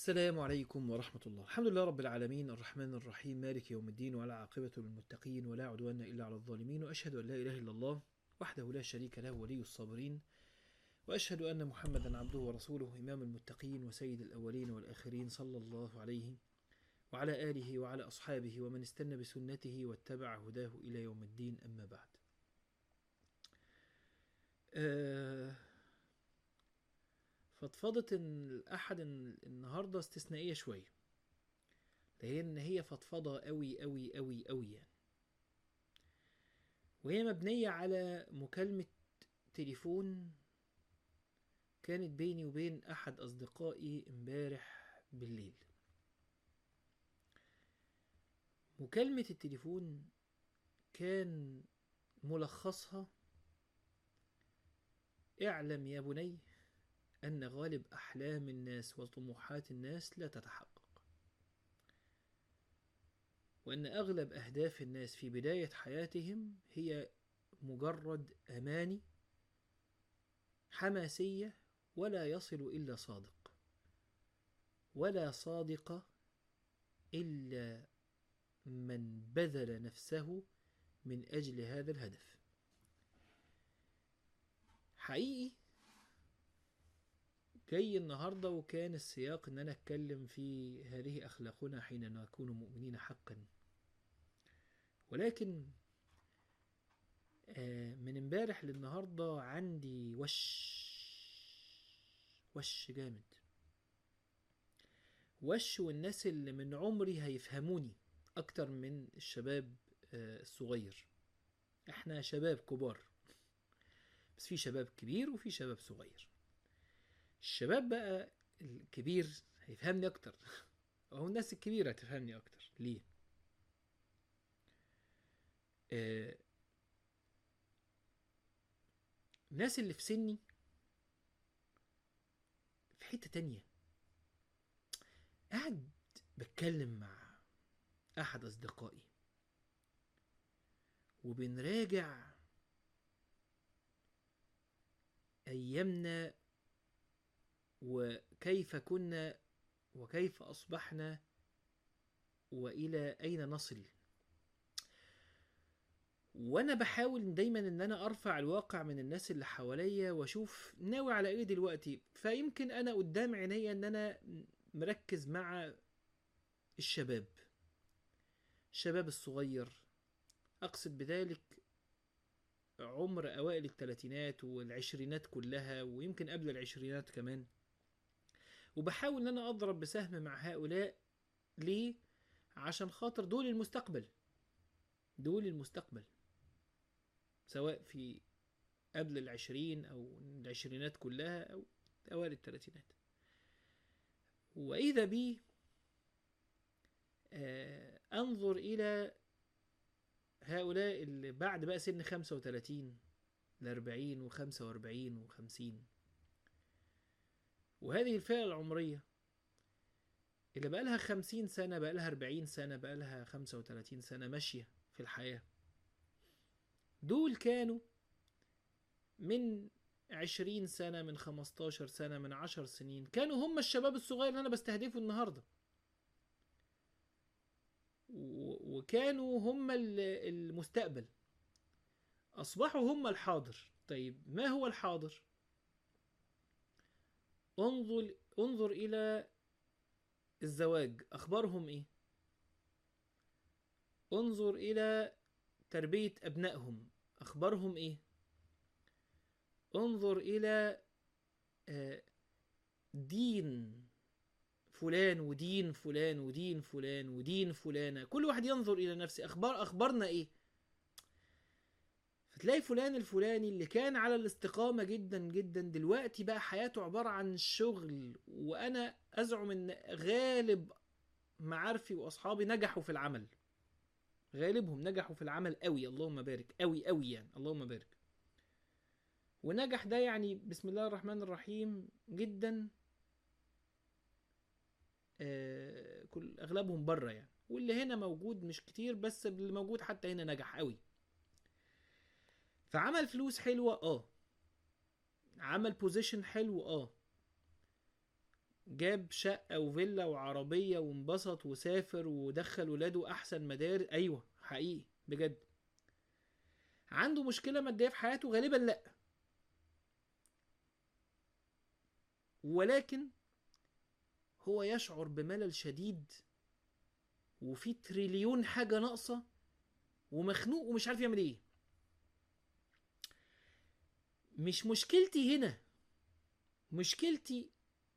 السلام عليكم ورحمة الله الحمد لله رب العالمين الرحمن الرحيم مالك يوم الدين ولا عاقبة للمتقين ولا عدوان إلا على الظالمين وأشهد أن لا إله إلا الله وحده لا شريك له ولي الصابرين وأشهد أن محمدا عبده ورسوله إمام المتقين وسيد الأولين والآخرين صلى الله عليه وعلى آله وعلى أصحابه ومن استنى بسنته واتبع هداه إلى يوم الدين أما بعد آه فضفضة الأحد النهاردة استثنائية شوية لأن هي فضفضة أوي أوي أوي أوي يعني وهي مبنية على مكالمة تليفون كانت بيني وبين أحد أصدقائي امبارح بالليل مكالمة التليفون كان ملخصها اعلم يا بني أن غالب أحلام الناس وطموحات الناس لا تتحقق وأن أغلب أهداف الناس في بداية حياتهم هي مجرد أماني حماسية ولا يصل إلا صادق ولا صادق إلا من بذل نفسه من أجل هذا الهدف حقيقي جاي النهاردة وكان السياق إن أنا أتكلم في هذه أخلاقنا حين نكون مؤمنين حقا ولكن من امبارح للنهاردة عندي وش وش جامد وش والناس اللي من عمري هيفهموني أكتر من الشباب الصغير احنا شباب كبار بس في شباب كبير وفي شباب صغير الشباب بقى الكبير هيفهمني اكتر او الناس الكبيره هتفهمني اكتر ليه آه الناس اللي في سني في حته تانية قاعد بتكلم مع احد اصدقائي وبنراجع ايامنا وكيف كنا وكيف اصبحنا والى اين نصل وانا بحاول دايما ان انا ارفع الواقع من الناس اللي حواليا واشوف ناوي على ايه دلوقتي فيمكن انا قدام عينيا ان انا مركز مع الشباب الشباب الصغير اقصد بذلك عمر اوائل الثلاثينات والعشرينات كلها ويمكن قبل العشرينات كمان وبحاول ان انا اضرب بسهم مع هؤلاء ليه عشان خاطر دول المستقبل دول المستقبل سواء في قبل العشرين او العشرينات كلها او اوائل الثلاثينات واذا بي آه انظر الى هؤلاء اللي بعد بقى سن خمسة وتلاتين لأربعين وخمسة وأربعين وخمسين وهذه الفئة العمرية اللي بقالها خمسين سنة بقالها أربعين سنة بقالها خمسة وتلاتين سنة ماشية في الحياة دول كانوا من عشرين سنة من خمستاشر سنة من عشر سنين كانوا هم الشباب الصغير اللي أنا بستهدفه النهاردة وكانوا هم المستقبل أصبحوا هم الحاضر طيب ما هو الحاضر انظر انظر إلى الزواج أخبارهم إيه انظر إلى تربية أبنائهم أخبارهم إيه انظر إلى دين فلان ودين فلان ودين فلان ودين فلانة كل واحد ينظر إلى نفسه أخبار أخبارنا إيه فتلاقي فلان الفلاني اللي كان على الاستقامة جدا جدا دلوقتي بقى حياته عبارة عن شغل وأنا أزعم إن غالب معارفي وأصحابي نجحوا في العمل غالبهم نجحوا في العمل قوي اللهم بارك قوي قوي يعني اللهم بارك ونجح ده يعني بسم الله الرحمن الرحيم جدا آه كل اغلبهم بره يعني واللي هنا موجود مش كتير بس اللي موجود حتى هنا نجح قوي فعمل فلوس حلوه اه عمل بوزيشن حلو اه جاب شقة وفيلا وعربية وانبسط وسافر ودخل ولاده أحسن مدارس أيوة حقيقي بجد عنده مشكلة مادية في حياته غالبا لأ ولكن هو يشعر بملل شديد وفي تريليون حاجة ناقصة ومخنوق ومش عارف يعمل ايه مش مشكلتي هنا مشكلتي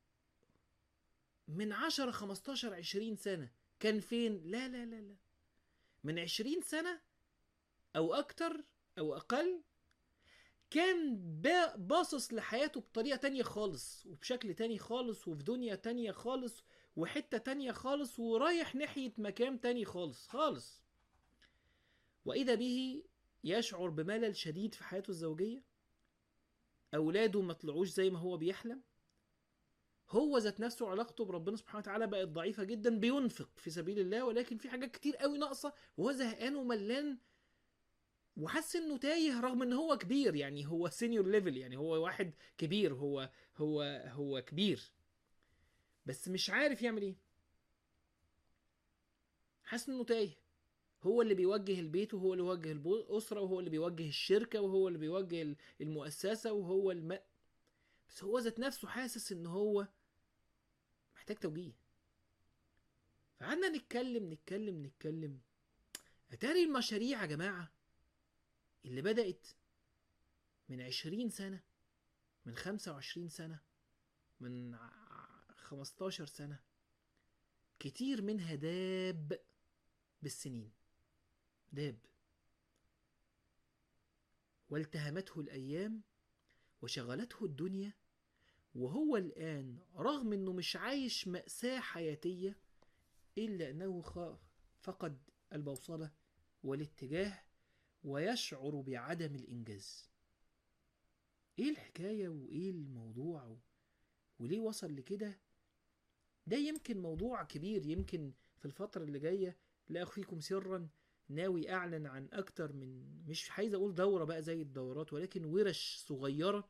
من عشرة خمستاشر عشرين سنة كان فين لا لا لا لا من عشرين سنة أو أكتر أو أقل كان با- باصص لحياته بطريقة تانية خالص وبشكل تاني خالص وفي دنيا تانية خالص وحتة تانية خالص ورايح ناحية مكان تاني خالص خالص وإذا به يشعر بملل شديد في حياته الزوجية أولاده ما طلعوش زي ما هو بيحلم هو ذات نفسه علاقته بربنا سبحانه وتعالى بقت ضعيفة جدا بينفق في سبيل الله ولكن في حاجات كتير قوي ناقصة وهو زهقان وملان وحاسس انه تايه رغم ان هو كبير يعني هو سينيور ليفل يعني هو واحد كبير هو هو هو كبير بس مش عارف يعمل ايه حاسس انه تايه هو اللي بيوجه البيت وهو اللي بيوجه الأسرة وهو اللي بيوجه الشركة وهو اللي بيوجه المؤسسة وهو الم... بس هو ذات نفسه حاسس ان هو محتاج توجيه فقعدنا نتكلم نتكلم نتكلم اتاري المشاريع يا جماعة اللي بدأت من عشرين سنة من خمسة وعشرين سنة من ع- خمستاشر سنة كتير منها داب بالسنين داب والتهمته الأيام وشغلته الدنيا وهو الآن رغم أنه مش عايش مأساة حياتية إلا أنه خ- فقد البوصلة والاتجاه ويشعر بعدم الإنجاز إيه الحكاية وإيه الموضوع و... وليه وصل لكده ده يمكن موضوع كبير يمكن في الفترة اللي جاية لا أخفيكم سرا ناوي أعلن عن أكتر من مش عايز أقول دورة بقى زي الدورات ولكن ورش صغيرة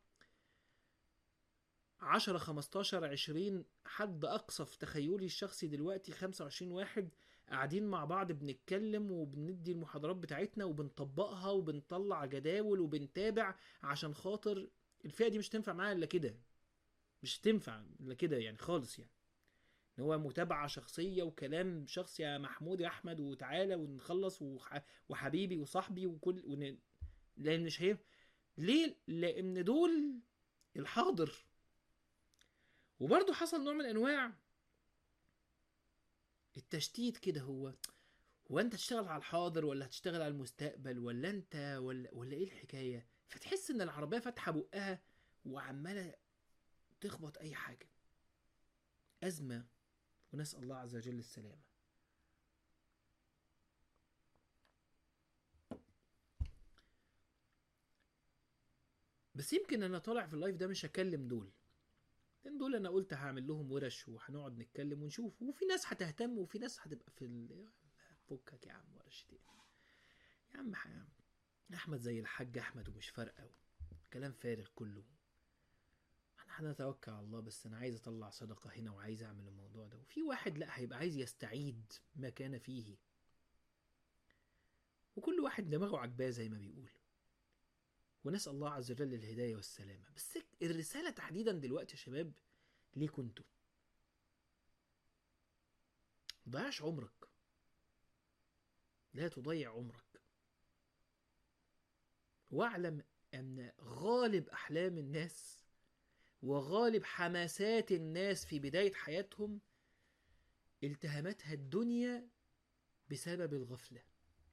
عشرة خمستاشر عشرين حد أقصى في تخيلي الشخصي دلوقتي خمسة وعشرين واحد قاعدين مع بعض بنتكلم وبندي المحاضرات بتاعتنا وبنطبقها وبنطلع جداول وبنتابع عشان خاطر الفئة دي مش تنفع معاها إلا كده مش تنفع إلا كده يعني خالص يعني ان هو متابعه شخصيه وكلام شخص يا محمود يا احمد وتعالى ونخلص وح... وحبيبي وصاحبي وكل ون... لان مش هي ليه لان دول الحاضر وبرضه حصل نوع من انواع التشتيت كده هو هو انت تشتغل على الحاضر ولا هتشتغل على المستقبل ولا انت ولا ولا ايه الحكايه فتحس ان العربيه فاتحه بقها وعماله تخبط اي حاجه ازمه ونسال الله عز وجل السلامه بس يمكن انا طالع في اللايف ده مش هكلم دول لان دول انا قلت هعمل لهم ورش وهنقعد نتكلم ونشوف وفي ناس هتهتم وفي ناس هتبقى في ال... فكك يا عم ورشتين يا عم ح- احمد زي الحاج احمد ومش فارقه كلام فارغ كله احنا هنتوكل على الله بس انا عايز اطلع صدقه هنا وعايز اعمل الموضوع ده وفي واحد لا هيبقى عايز يستعيد ما كان فيه وكل واحد دماغه عجباه زي ما بيقول ونسأل الله عز وجل الهداية والسلامة بس الرسالة تحديدا دلوقتي يا شباب ليكوا انتوا ضيعش عمرك لا تضيع عمرك واعلم ان غالب احلام الناس وغالب حماسات الناس في بداية حياتهم التهمتها الدنيا بسبب الغفلة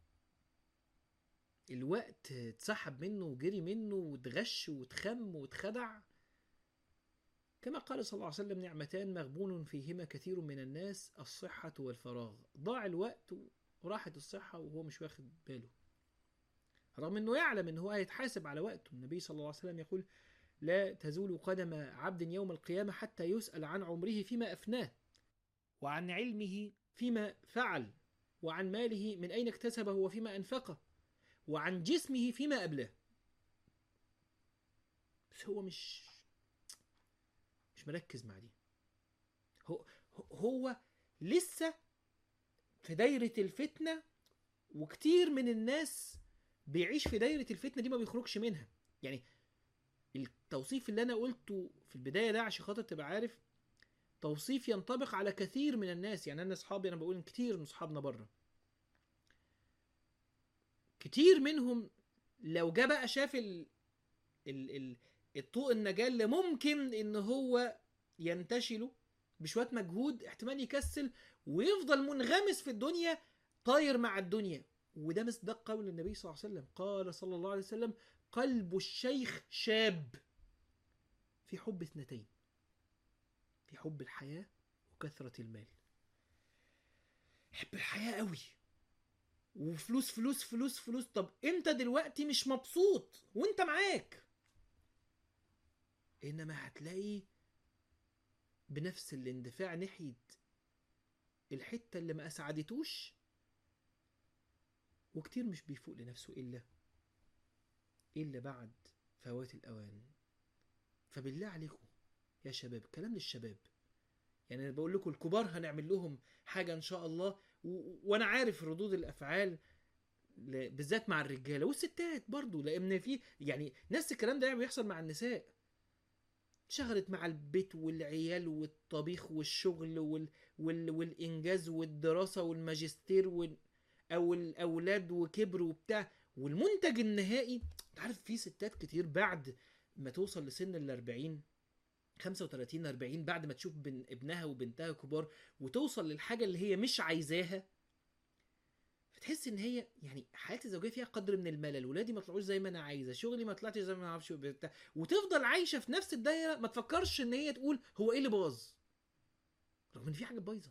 الوقت اتسحب منه وجري منه واتغش واتخم واتخدع كما قال صلى الله عليه وسلم نعمتان مغبون فيهما كثير من الناس الصحة والفراغ ضاع الوقت وراحت الصحة وهو مش واخد باله رغم انه يعلم ان هو هيتحاسب على وقته النبي صلى الله عليه وسلم يقول لا تزول قدم عبد يوم القيامة حتى يسأل عن عمره فيما أفناه وعن علمه فيما فعل وعن ماله من أين اكتسبه وفيما أنفقه وعن جسمه فيما أبلاه بس هو مش مش مركز مع دي هو هو لسه في دايره الفتنه وكتير من الناس بيعيش في دايره الفتنه دي ما بيخرجش منها يعني التوصيف اللي انا قلته في البدايه ده عشان خاطر تبقى عارف توصيف ينطبق على كثير من الناس يعني انا اصحابي انا بقول إن كتير من اصحابنا بره كتير منهم لو جه بقى شاف ال... ال... ال... الطوق النجاه اللي ممكن ان هو ينتشله بشويه مجهود احتمال يكسل ويفضل منغمس في الدنيا طاير مع الدنيا وده مصداق قول النبي صلى الله عليه وسلم قال صلى الله عليه وسلم قلب الشيخ شاب في حب اثنتين في حب الحياة وكثرة المال حب الحياة قوي وفلوس فلوس فلوس فلوس طب انت دلوقتي مش مبسوط وانت معاك انما هتلاقي بنفس الاندفاع ناحية الحتة اللي ما اسعدتوش وكتير مش بيفوق لنفسه الا الا بعد فوات الاوان فبالله عليكم يا شباب كلام للشباب يعني انا بقول لكم الكبار هنعمل لهم حاجه ان شاء الله و... وانا عارف ردود الافعال ل... بالذات مع الرجاله والستات برضو لان في يعني نفس الكلام ده بيحصل مع النساء شغلت مع البيت والعيال والطبيخ والشغل وال... وال... والانجاز والدراسه والماجستير وال... او الاولاد وكبروا وبتاع والمنتج النهائي انت عارف في ستات كتير بعد ما توصل لسن ال 40 35 40 بعد ما تشوف بن ابنها وبنتها كبار وتوصل للحاجه اللي هي مش عايزاها فتحس ان هي يعني حياتي الزوجيه فيها قدر من الملل ولادي ما طلعوش زي ما انا عايزه شغلي ما طلعش زي ما انا اعرفش بتاع وتفضل عايشه في نفس الدايره ما تفكرش ان هي تقول هو ايه اللي باظ رغم ان في حاجه بايظه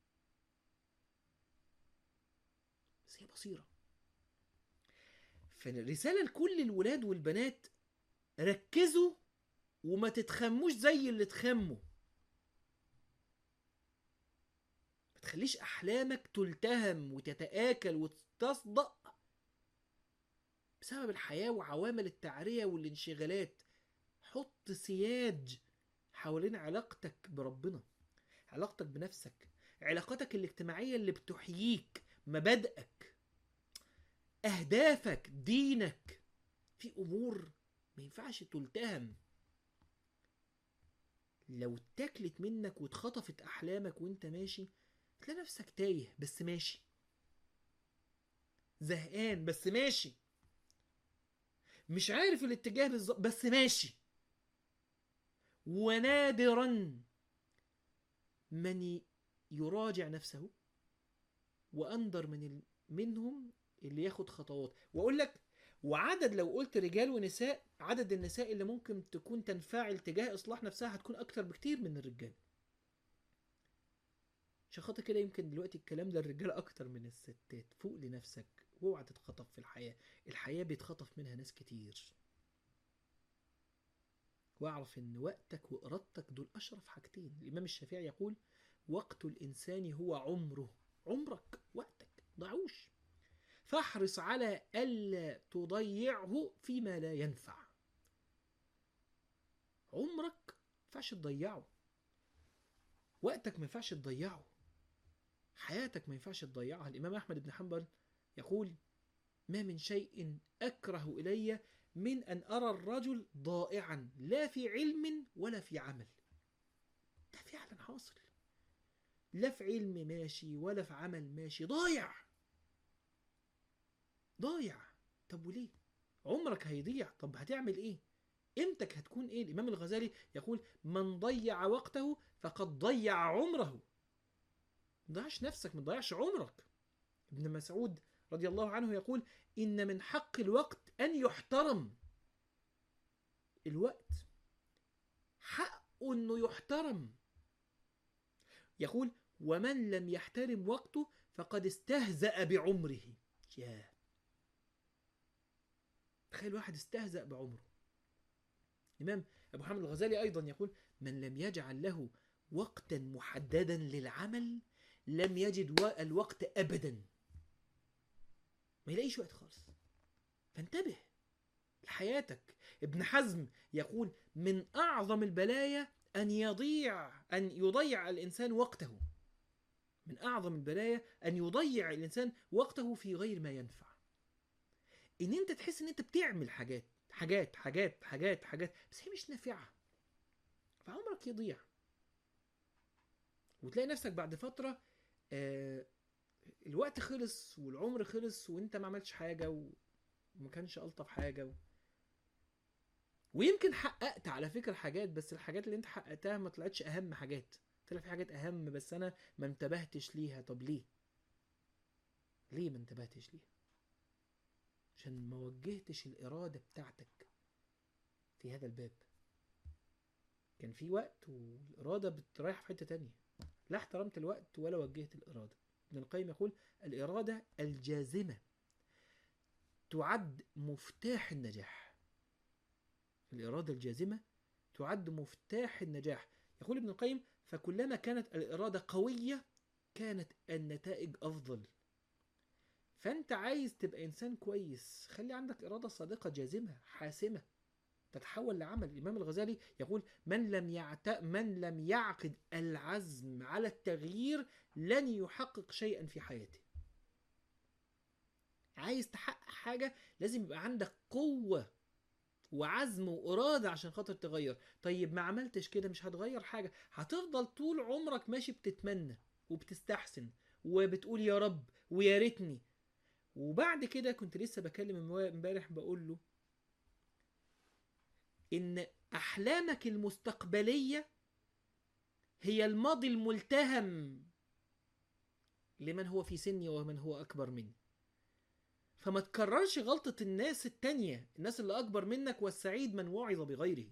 بس هي بصيره فالرساله لكل الولاد والبنات ركزوا وما تتخموش زي اللي تخموا ما تخليش احلامك تلتهم وتتآكل وتصدأ بسبب الحياة وعوامل التعرية والانشغالات حط سياج حوالين علاقتك بربنا علاقتك بنفسك علاقاتك الاجتماعية اللي بتحييك مبادئك أهدافك دينك في أمور ما ينفعش تلتهم لو اتاكلت منك واتخطفت احلامك وانت ماشي تلاقي نفسك تايه بس ماشي زهقان بس ماشي مش عارف الاتجاه بالظبط بس ماشي ونادرا من يراجع نفسه واندر من ال... منهم اللي ياخد خطوات واقول لك وعدد لو قلت رجال ونساء عدد النساء اللي ممكن تكون تنفعل تجاه اصلاح نفسها هتكون اكتر بكتير من الرجال عشان خاطر كده يمكن دلوقتي الكلام للرجال اكتر من الستات فوق لنفسك واوعى تتخطف في الحياه الحياه بيتخطف منها ناس كتير واعرف ان وقتك وارادتك دول اشرف حاجتين الامام الشافعي يقول وقت الانسان هو عمره عمرك وقتك ضيعوش فاحرص على ألا تضيعه فيما لا ينفع عمرك ما ينفعش تضيعه وقتك ما ينفعش تضيعه حياتك ما ينفعش تضيعها الإمام أحمد بن حنبل يقول ما من شيء أكره إلي من أن أرى الرجل ضائعا لا في علم ولا في عمل ده فعلا حاصل لا في علم ماشي ولا في عمل ماشي ضايع ضايع طب وليه عمرك هيضيع طب هتعمل ايه قيمتك هتكون ايه الامام الغزالي يقول من ضيع وقته فقد ضيع عمره ما تضيعش نفسك ما تضيعش عمرك ابن مسعود رضي الله عنه يقول ان من حق الوقت ان يحترم الوقت حقه انه يحترم يقول ومن لم يحترم وقته فقد استهزأ بعمره ياه تخيل واحد استهزأ بعمره الإمام أبو حامد الغزالي أيضا يقول من لم يجعل له وقتا محددا للعمل لم يجد الوقت أبدا ما يلاقيش وقت خالص فانتبه لحياتك ابن حزم يقول من أعظم البلايا ان يضيع ان يضيع الانسان وقته من اعظم البلايا ان يضيع الانسان وقته في غير ما ينفع ان انت تحس ان انت بتعمل حاجات حاجات حاجات حاجات حاجات بس هي مش نافعه فعمرك يضيع وتلاقي نفسك بعد فتره آه الوقت خلص والعمر خلص وانت ما عملتش حاجه وما كانش الطف حاجه و... ويمكن حققت على فكره حاجات بس الحاجات اللي انت حققتها ما طلعتش اهم حاجات طلع في حاجات اهم بس انا ما انتبهتش ليها طب ليه ليه ما انتبهتش ليها عشان ما وجهتش الاراده بتاعتك في هذا الباب كان في وقت والاراده بتريح في حته تانية لا احترمت الوقت ولا وجهت الاراده ابن القيم يقول الاراده الجازمه تعد مفتاح النجاح الاراده الجازمه تعد مفتاح النجاح يقول ابن القيم فكلما كانت الاراده قويه كانت النتائج افضل فانت عايز تبقى انسان كويس خلي عندك اراده صادقه جازمه حاسمه تتحول لعمل الامام الغزالي يقول من لم يعت... من لم يعقد العزم على التغيير لن يحقق شيئا في حياته عايز تحقق حاجه لازم يبقى عندك قوه وعزم واراده عشان خاطر تغير طيب ما عملتش كده مش هتغير حاجه هتفضل طول عمرك ماشي بتتمنى وبتستحسن وبتقول يا رب ويا ريتني وبعد كده كنت لسه بكلم امبارح بقول له ان احلامك المستقبليه هي الماضي الملتهم لمن هو في سني ومن هو اكبر مني فما تكررش غلطة الناس التانية الناس اللي أكبر منك والسعيد من وعظ بغيره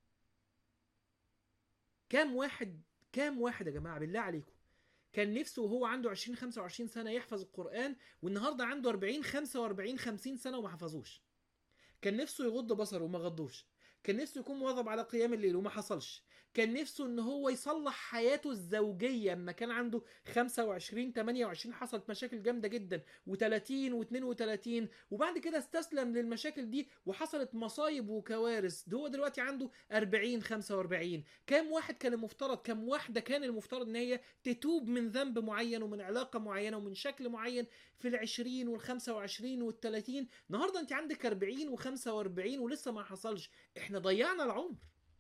كام واحد كام واحد يا جماعة بالله عليكم كان نفسه وهو عنده 20 25 سنة يحفظ القرآن والنهاردة عنده 40 45 50 سنة وما حفظوش كان نفسه يغض بصره وما غضوش كان نفسه يكون مواظب على قيام الليل وما حصلش كان نفسه ان هو يصلح حياته الزوجيه اما كان عنده 25 28 حصلت مشاكل جامده جدا و30 و32 وبعد كده استسلم للمشاكل دي وحصلت مصايب وكوارث ده هو دلوقتي عنده 40 45 كام واحد كان المفترض كام واحده كان المفترض ان هي تتوب من ذنب معين ومن علاقه معينه ومن شكل معين في العشرين والخمسة وعشرين والتلاتين النهاردة انت عندك أربعين وخمسة وأربعين ولسه ما حصلش احنا ضيعنا العمر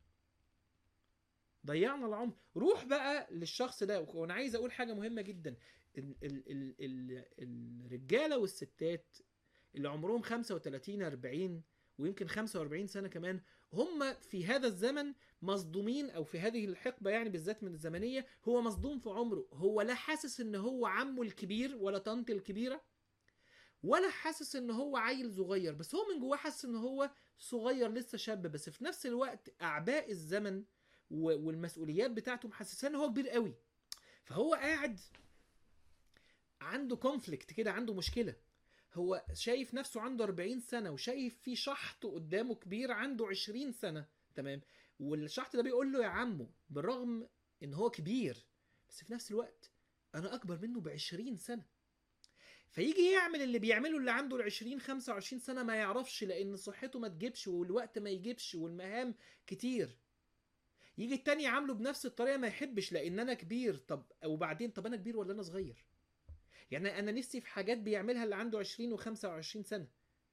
ضيعنا العمر روح بقى للشخص ده وانا عايز اقول حاجه مهمه جدا ال ال ال ال الرجاله والستات اللي عمرهم 35 40 ويمكن 45 سنه كمان هم في هذا الزمن مصدومين او في هذه الحقبه يعني بالذات من الزمنيه هو مصدوم في عمره هو لا حاسس ان هو عمه الكبير ولا طنط الكبيره ولا حاسس ان هو عيل صغير بس هو من جواه حاسس ان هو صغير لسه شاب بس في نفس الوقت اعباء الزمن والمسؤوليات بتاعته محسساه ان هو كبير قوي فهو قاعد عنده كونفليكت كده عنده مشكله هو شايف نفسه عنده 40 سنه وشايف في شحط قدامه كبير عنده 20 سنه تمام والشحط ده بيقول له يا عمو بالرغم ان هو كبير بس في نفس الوقت انا اكبر منه ب 20 سنه فيجي يعمل اللي بيعمله اللي عنده ال 20 25 سنه ما يعرفش لان صحته ما تجيبش والوقت ما يجيبش والمهام كتير يجي التاني يعامله بنفس الطريقه ما يحبش لان انا كبير طب وبعدين طب انا كبير ولا انا صغير يعني انا نفسي في حاجات بيعملها اللي عنده 20 و25 سنه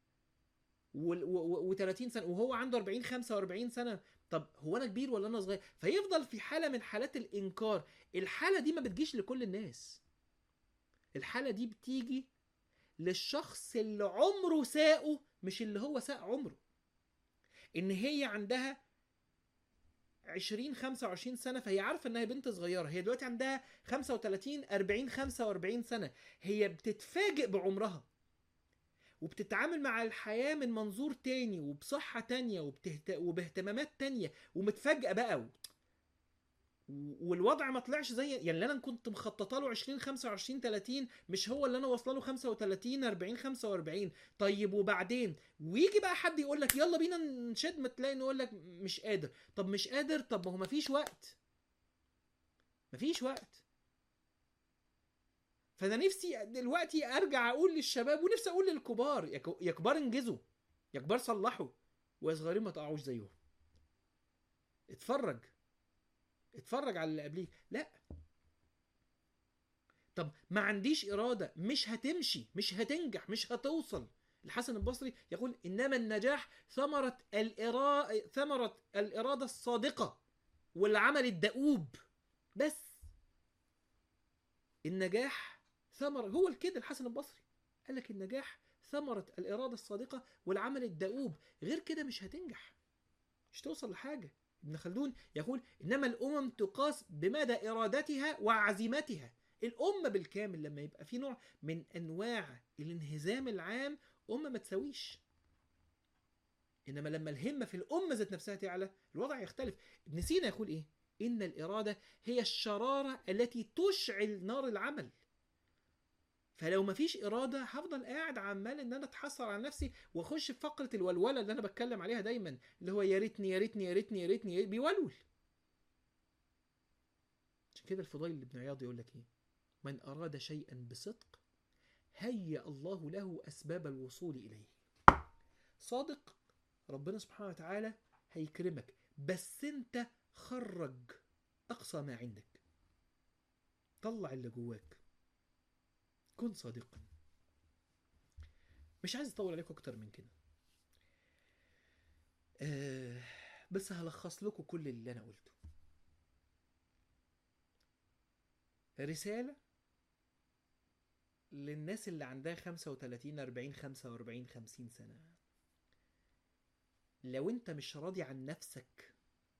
و30 سنه وهو عنده 40 45 سنه طب هو انا كبير ولا انا صغير فيفضل في حاله من حالات الانكار الحاله دي ما بتجيش لكل الناس الحاله دي بتيجي للشخص اللي عمره ساقه مش اللي هو ساق عمره ان هي عندها 20 25 سنه فهي عارفه انها بنت صغيره هي دلوقتي عندها 35 40 45 سنه هي بتتفاجئ بعمرها وبتتعامل مع الحياه من منظور تاني وبصحه تانية وبتهت... وباهتمامات تانية ومتفاجئه بقى و... والوضع ما طلعش زي يعني اللي انا كنت مخططه له 20 25 30 مش هو اللي انا واصله له 35 40 45 طيب وبعدين ويجي بقى حد يقول لك يلا بينا نشد ما تلاقي يقول لك مش قادر طب مش قادر طب ما هو مفيش وقت مفيش وقت فانا نفسي دلوقتي ارجع اقول للشباب ونفسي اقول للكبار يا كبار انجزوا يا كبار صلحوا ويا صغيرين ما تقعوش زيهم اتفرج اتفرج على اللي قبليك لا طب ما عنديش إرادة مش هتمشي مش هتنجح مش هتوصل الحسن البصري يقول إنما النجاح ثمرة الإرا... ثمرة الإرادة الصادقة والعمل الدؤوب بس النجاح ثمرة هو كده الحسن البصري قال لك النجاح ثمرة الإرادة الصادقة والعمل الدؤوب غير كده مش هتنجح مش توصل لحاجة ابن خلدون يقول إنما الأمم تقاس بمدى إرادتها وعزيمتها الأمة بالكامل لما يبقى في نوع من أنواع الانهزام العام أمة ما تساويش إنما لما الهمة في الأمة ذات نفسها تعلى الوضع يختلف ابن سينا يقول إيه إن الإرادة هي الشرارة التي تشعل نار العمل فلو مفيش إرادة هفضل قاعد عمال إن أنا أتحسر على نفسي وأخش في فقرة الولولة اللي أنا بتكلم عليها دايما اللي هو يا ريتني يا ريتني يا ريتني يا ريتني بيولول عشان كده الفضيل بن عياض يقول لك إيه من أراد شيئا بصدق هيأ الله له أسباب الوصول إليه صادق ربنا سبحانه وتعالى هيكرمك بس أنت خرج أقصى ما عندك طلع اللي جواك كن صادقا مش عايز اطول عليكم اكتر من كده آه بس هلخص لكم كل اللي انا قلته رسالة للناس اللي عندها 35 40 45 50 سنة لو انت مش راضي عن نفسك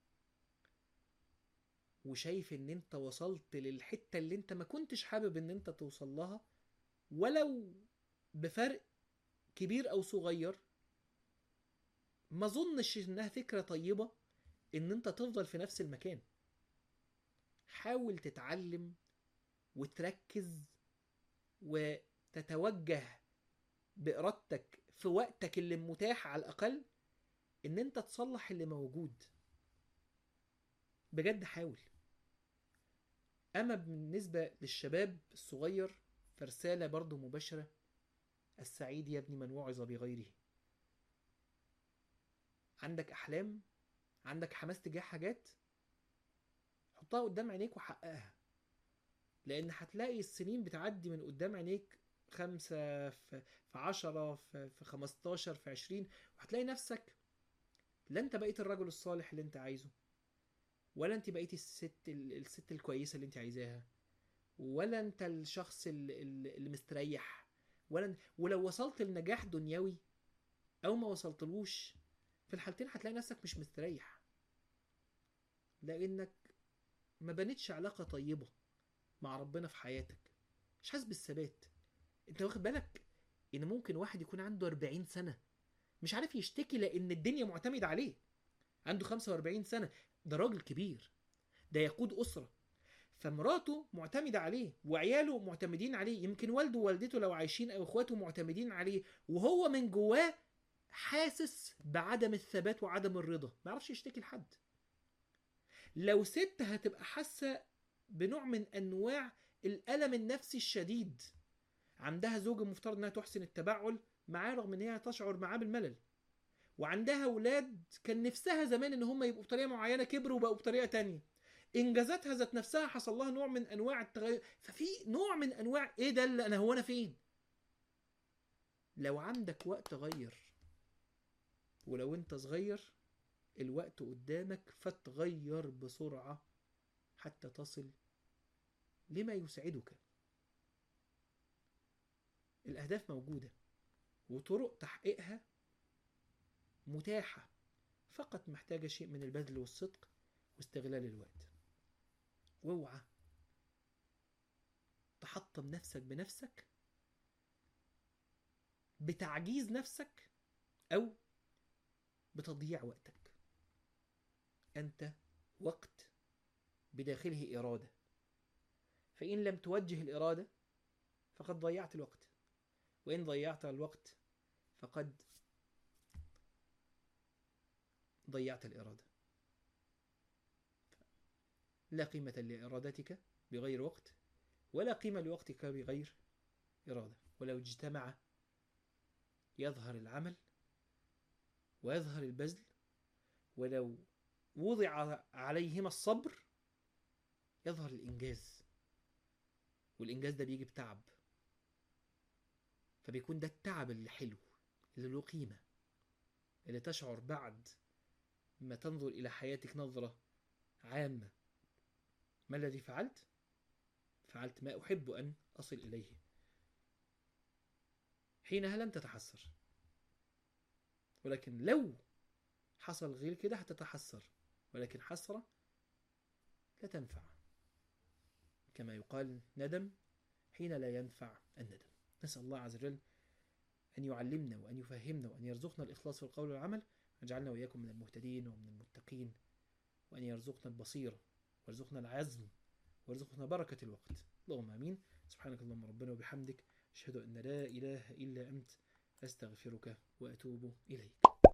وشايف ان انت وصلت للحتة اللي انت ما كنتش حابب ان انت توصل لها ولو بفرق كبير او صغير ما اظنش انها فكرة طيبة ان انت تفضل في نفس المكان حاول تتعلم وتركز وتتوجه بإرادتك في وقتك اللي متاح على الأقل إن أنت تصلح اللي موجود بجد حاول أما بالنسبة للشباب الصغير فرسالة برضو مباشرة السعيد يا ابني من وعظ بغيره عندك أحلام عندك حماس تجاه حاجات حطها قدام عينيك وحققها لأن هتلاقي السنين بتعدي من قدام عينيك خمسة في عشرة في خمستاشر في عشرين وهتلاقي نفسك لا انت بقيت الرجل الصالح اللي انت عايزه ولا انت بقيت الست الست الكويسة اللي انت عايزاها ولا انت الشخص اللي مستريح ولا ولو وصلت لنجاح دنيوي او ما وصلتلوش في الحالتين هتلاقي نفسك مش مستريح لانك ما بنتش علاقة طيبة مع ربنا في حياتك مش حاسس بالثبات انت واخد بالك ان ممكن واحد يكون عنده 40 سنة مش عارف يشتكي لان الدنيا معتمدة عليه عنده 45 سنة ده راجل كبير ده يقود أسرة فمراته معتمدة عليه وعياله معتمدين عليه يمكن والده ووالدته لو عايشين أو إخواته معتمدين عليه وهو من جواه حاسس بعدم الثبات وعدم الرضا ما يعرفش يشتكي لحد لو ست هتبقى حاسة بنوع من أنواع الألم النفسي الشديد عندها زوجة مفترض أنها تحسن التبعل معاه رغم أن هي تشعر معاه بالملل وعندها أولاد كان نفسها زمان أن هم يبقوا بطريقة معينة كبروا وبقوا بطريقة تانية إنجازاتها ذات نفسها حصل لها نوع من أنواع التغير ففي نوع من أنواع إيه ده اللي أنا هو أنا فين لو عندك وقت غير ولو أنت صغير الوقت قدامك فتغير بسرعة حتى تصل لما يسعدك الأهداف موجودة وطرق تحقيقها متاحة فقط محتاجة شيء من البذل والصدق واستغلال الوقت واوعى تحطم نفسك بنفسك بتعجيز نفسك أو بتضييع وقتك أنت وقت بداخله إرادة فإن لم توجه الإرادة فقد ضيعت الوقت وإن ضيعت الوقت فقد ضيعت الإرادة لا قيمة لإرادتك بغير وقت ولا قيمة لوقتك بغير إرادة ولو اجتمع يظهر العمل ويظهر البذل ولو وضع عليهما الصبر يظهر الإنجاز والإنجاز ده بيجي بتعب فبيكون ده التعب اللي حلو اللي له قيمة اللي تشعر بعد ما تنظر إلى حياتك نظرة عامة ما الذي فعلت؟ فعلت ما أحب أن أصل إليه حينها لن تتحسر ولكن لو حصل غير كده هتتحسر ولكن حسرة لا تنفع كما يقال ندم حين لا ينفع الندم نسأل الله عز وجل أن يعلمنا وأن يفهمنا وأن يرزقنا الإخلاص في القول والعمل ويجعلنا وإياكم من المهتدين ومن المتقين وأن يرزقنا البصيرة ويرزقنا العزم ويرزقنا بركة الوقت اللهم آمين سبحانك اللهم ربنا وبحمدك أشهد أن لا إله إلا أنت أستغفرك وأتوب إليك